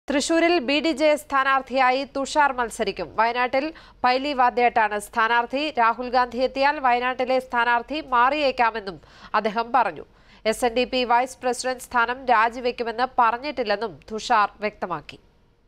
തൃശൂരിൽ B D J സ്ഥാനാർത്ഥിയായി തുഷാർ മത്സരിക്കും വയനാട്ടിൽ പൈലി വാദ്യാട്ടാണ് സ്ഥാനാർത്ഥി രാഹുൽ ഗാന്ധി എത്തിയാൽ വയനാട്ടിലെ സ്ഥാനാർത്ഥി മാറിയേക്കാമെന്നും അദ്ദേഹം പറഞ്ഞു S N D P vice president സ്ഥാനം രാജിവെക്കുമെന്ന് പറഞ്ഞിട്ടില്ലെന്നും തുഷാർ വ്യക്തമാക്കി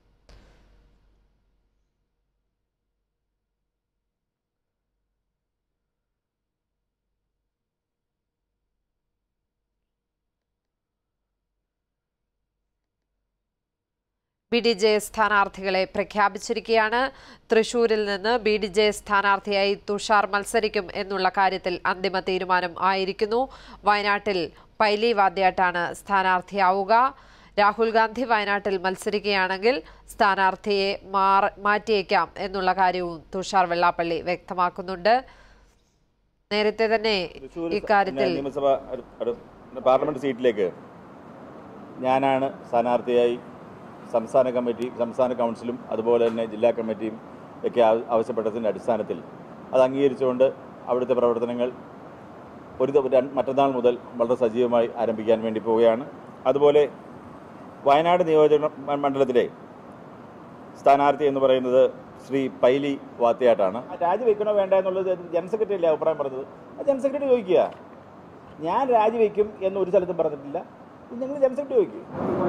ബി ഡി ജെ സ്ഥാനാർത്ഥികളെ പ്രഖ്യാപിച്ചിരിക്കുകയാണ് തൃശൂരിൽ നിന്ന് ബി ഡി ജെ സ്ഥാനാർത്ഥിയായി തുഷാർ മത്സരിക്കും എന്നുള്ള കാര്യത്തിൽ അന്തിമ തീരുമാനം ആയിരിക്കുന്നു വയനാട്ടിൽ പൈലി വാദ്യാട്ടാണ് സ്ഥാനാർത്ഥിയാവുക രാഹുൽ ഗാന്ധി വയനാട്ടിൽ മത്സരിക്കുകയാണെങ്കിൽ സ്ഥാനാർത്ഥിയെ മാറ മാറ്റിയേക്കാം എന്നുള്ള കാര്യവും തുഷാർ വെള്ളാപ്പള്ളി വ്യക്തമാക്കുന്നുണ്ട് നേരത്തെ തന്നെ തൃശ്ശൂർ ഇക്കാര്യത്തിൽ നിയമസഭ ഒരു- ഒരു പാർലമെന്റ് സീറ്റിലേക്ക് ഞാനാണ് സ്ഥാനാർത്ഥിയായി സംസ്ഥാന കമ്മിറ്റി സംസ്ഥാന കൗൺസിലും അതുപോലെ തന്നെ ജില്ലാ കമ്മിറ്റിയും ഒക്കെ ആവ- ആവശ്യപ്പെട്ടതിൻ്റെ അടിസ്ഥാനത്തിൽ അത് അംഗീകരിച്ചുകൊണ്ട് അവിടുത്തെ പ്രവർത്തനങ്ങൾ ഒരു ദിവ- രണ്ട്- മറ്റന്നാൾ മുതൽ വളരെ സജീവമായി ആരംഭിക്കാൻ വേണ്ടി പോവുകയാണ് അതുപോലെ വയനാട് നിയോജക മ- മണ്ഡലത്തിലെ സ്ഥാനാർത്ഥി എന്ന് പറയുന്നത് ശ്രീ പൈലി വാത്തയാട്ടാണ് രാജിവെക്കണോ വേണ്ട എന്നുള്ളത് ജനറൽ സെക്രട്ടറി അല്ലേ അഭിപ്രായം പറഞ്ഞത് ആ ജനറൽ സെക്രട്ടറി ചോദിക്കുക ഞാൻ രാജിവെക്കും എന്ന് ഒരു സ്ഥലത്തും പറഞ്ഞിട്ടില്ല ഇത് നിങ്ങൾ ജനറൽ സെക്രട്ടറി ചോദിക്കുക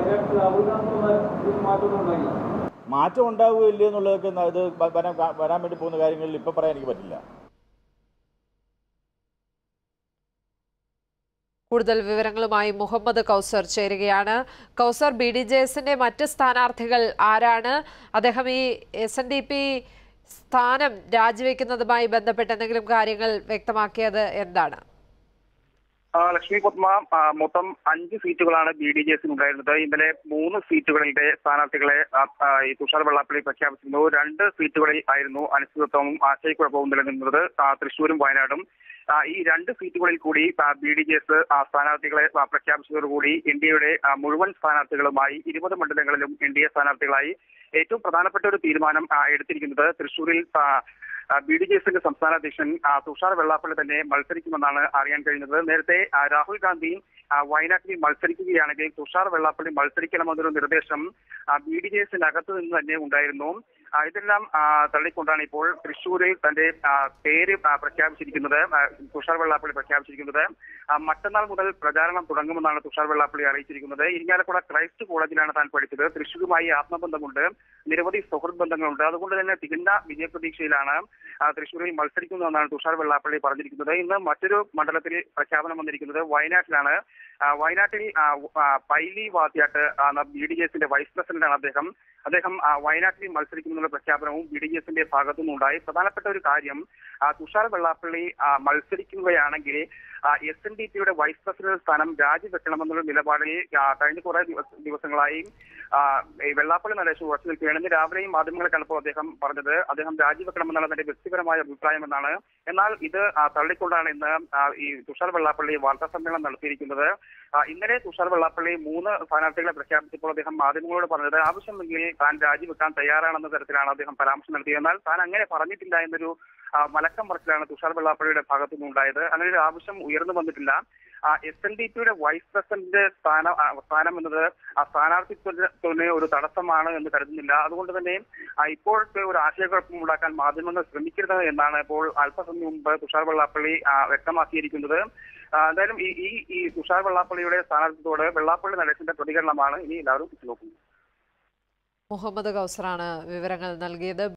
മാറ്റം ഉണ്ടാവുകയോ ഇല്ലയോ എന്നുള്ളതൊക്കെ ന- ഇത് വ- വരാൻ വരാൻ വേണ്ടി പോകുന്ന കാര്യങ്ങളിൽ ഇപ്പം പറയാൻ എനിക്ക് പറ്റില്ല കൂടുതൽ വിവരങ്ങളുമായി മുഹമ്മദ് കൗസർ ചേരുകയാണ് കൗസർ ബി ഡി ജെ എസിന്റെ മറ്റ് സ്ഥാനാർത്ഥികൾ ആരാണ് അദ്ദേഹം ഈ എസ് എൻ ഡി പി സ്ഥാനം രാജിവെക്കുന്നതുമായി ബന്ധപ്പെട്ട് എന്തെങ്കിലും കാര്യങ്ങൾ വ്യക്തമാക്കിയത് എന്താണ് ആ, ലക്ഷ്മി പത്മ ആ, മൊത്തം അഞ്ച് സീറ്റുകളാണ് ബി ഡി ജെ എസിന് ഉണ്ടായിരുന്നത് ഇന്നലെ മൂന്ന് സീറ്റുകളിലെ സ്ഥാനാർത്ഥികളെ ആ, ആ, ഈ തുഷാർ വെള്ളാപ്പള്ളി പ്രഖ്യാപിച്ചിരുന്നു രണ്ട് സീറ്റുകളിൽ ആയിരുന്നു അനിശ്ചിതത്വവും ആശയക്കുഴപ്പവും നിലനിന്നത് ആ, തൃശൂരും വയനാടും ആ, ഈ രണ്ട് സീറ്റുകളിൽ കൂടി ബി ഡി ജെ എസ് സ്ഥാനാർത്ഥികളെ ആ, പ്രഖ്യാപിച്ചതോടുകൂടി ഇന്ത്യയുടെ ആ, മുഴുവൻ സ്ഥാനാർത്ഥികളുമായി ഇരുപത് മണ്ഡലങ്ങളിലും എൻ ഡി എ സ്ഥാനാർത്ഥികളായി ഏറ്റവും പ്രധാനപ്പെട്ട ഒരു തീരുമാനം ആ, എടുത്തിരിക്കുന്നത് തൃശൂരിൽ ആ, ബി ഡി ജെ എസിന്റെ സംസ്ഥാന അധ്യക്ഷൻ ആ, തുഷാർ വെള്ളാപ്പള്ളി തന്നെ മത്സരിക്കുമെന്നാണ് അറിയാൻ കഴിയുന്നത് നേരത്തെ ആ, രാഹുൽ ഗാന്ധി ആ, വയനാട്ടിൽ മത്സരിക്കുകയാണെങ്കിൽ തുഷാർ വെള്ളാപ്പള്ളി മത്സരിക്കണമെന്നൊരു നിർദ്ദേശം ബി ഡി ജെ എസിന്റെ അകത്ത് നിന്ന് തന്നെ ഉണ്ടായിരുന്നു ആ, ഇതെല്ലാം ആ, തള്ളിക്കൊണ്ടാണ് ഇപ്പോൾ തൃശൂരിൽ തന്റെ ആ, പേര് ആ, പ്രഖ്യാപിച്ചിരിക്കുന്നത് ആ, തുഷാർ വെള്ളാപ്പള്ളി പ്രഖ്യാപിച്ചിരിക്കുന്നത് ആ, മറ്റന്നാൾ മുതൽ പ്രചാരണം തുടങ്ങുമെന്നാണ് തുഷാർ വെള്ളാപ്പള്ളി അറിയിച്ചിരിക്കുന്നത് ഇരിങ്ങാലക്കുട ക്രൈസ്റ്റ് കോളേജിലാണ് താൻ പഠിച്ചത് തൃശൂരുമായി ആത്മബന്ധമുണ്ട് നിരവധി സുഹൃത്ത് ബന്ധങ്ങളുണ്ട് അതുകൊണ്ട് തന്നെ തികഞ്ഞ വിജയപ്രതീക്ഷയിലാണ് ആ, തൃശൂരിൽ മത്സരിക്കുന്നതെന്നാണ് തുഷാർ വെള്ളാപ്പള്ളി പറഞ്ഞിരിക്കുന്നത് ഇന്ന് മറ്റൊരു മണ്ഡലത്തിൽ പ്രഖ്യാപനം വന്നിരിക്കുന്നത് വയനാട്ടിലാണ് ആ, വയനാട്ടിൽ ആ, ആ, പൈലി വാത്യാട്ട് ബി ഡി എസിന്റെ വൈസ് പ്രസിഡന്റാണ് അദ്ദേഹം അദ്ദേഹം ആ, വയനാട്ടിൽ മത്സരിക്കുമെന്നുള്ള പ്രഖ്യാപനവും ബി ഡി എസിന്റെ ഭാഗത്തുനിന്നുണ്ടായി പ്രധാനപ്പെട്ട ഒരു കാര്യം ആ, തുഷാർ വെള്ളാപ്പള്ളി ആ, മത്സരിക്കുകയാണെങ്കിൽ എസ് എൻ ഡി പിയുടെ വൈസ് പ്രസിഡന്റ് സ്ഥാനം രാജിവെക്കണമെന്നുള്ള നിലപാടിൽ ആ, കഴിഞ്ഞ കുറെ ദിവസ- ദിവസങ്ങളായി ആ, ഈ വെള്ളാപ്പള്ളി നടേശ് ഉറച്ചു നിൽക്കുകയാണ് ഇന്ന് രാവിലെയും മാധ്യമങ്ങളെ കണ്ടപ്പോൾ അദ്ദേഹം പറഞ്ഞത് അദ്ദേഹം രാജിവെക്കണമെന്നാണ് തന്റെ വ്യക്തിപരമായ അഭിപ്രായം എന്നാണ് എന്നാൽ ഇത് ആ, തള്ളിക്കൊണ്ടാണ് ഇന്ന് ആ, ഈ തുഷാർ വെള്ളാപ്പള്ളി വാർത്താ സമ്മേളനം നടത്തിയിരിക്കുന്നത് ആ, ഇന്നലെ തുഷാർ വെള്ളാപ്പള്ളി മൂന്ന് സ്ഥാനാർത്ഥികളെ പ്രഖ്യാപിച്ചപ്പോൾ അദ്ദേഹം മാധ്യമങ്ങളോട് പറഞ്ഞത് ആവശ്യമെങ്കിൽ താൻ രാജിവെക്കാൻ തയ്യാറാണെന്ന തരത്തിലാണ് അദ്ദേഹം പരാമർശം നടത്തിയത് എന്നാൽ താൻ അങ്ങനെ പറഞ്ഞിട്ടില്ല എന്നൊരു ആ, മലക്കം പറച്ചിലാണ് തുഷാർ വെള്ളാപ്പള്ളിയുടെ ഭാഗത്തു നിന്നുണ്ടായത് അങ്ങനെ ഒരു ആവശ്യം ഉയർന്നു വന്നിട്ടില്ല എസ് എൻ ഡി പിയുടെ വൈസ് പ്രസിഡന്റ് സ്ഥാനം ആ, സ്ഥാനം എന്നത് ആ സ്ഥാനാർത്ഥിത്വത്തിന് ഒരു തടസ്സമാണ് എന്ന് കരുതുന്നില്ല അതുകൊണ്ട് തന്നെ ആ, ഇപ്പോഴത്തെ ഒരു ആശയക്കുഴപ്പം ഉണ്ടാക്കാൻ മാധ്യമങ്ങൾ ശ്രമിക്കരുത് എന്നാണ് ഇപ്പോൾ അല്പസമയം മുമ്പ് തുഷാർ വെള്ളാപ്പള്ളി ആ, വ്യക്തമാക്കിയിരിക്കുന്നത് ആ, എന്തായാലും ഈ ഈ ഈ തുഷാർ വെള്ളാപ്പള്ളിയുടെ സ്ഥാനാർത്ഥിത്വത്തോട് വെള്ളാപ്പള്ളി നടേശന്റെ പ്രതികരണമാണ് ഇനി എല്ലാവരും നോക്കുന്നത് മുഹമ്മദ് കൗസറാണ് വിവരങ്ങൾ നൽകിയത്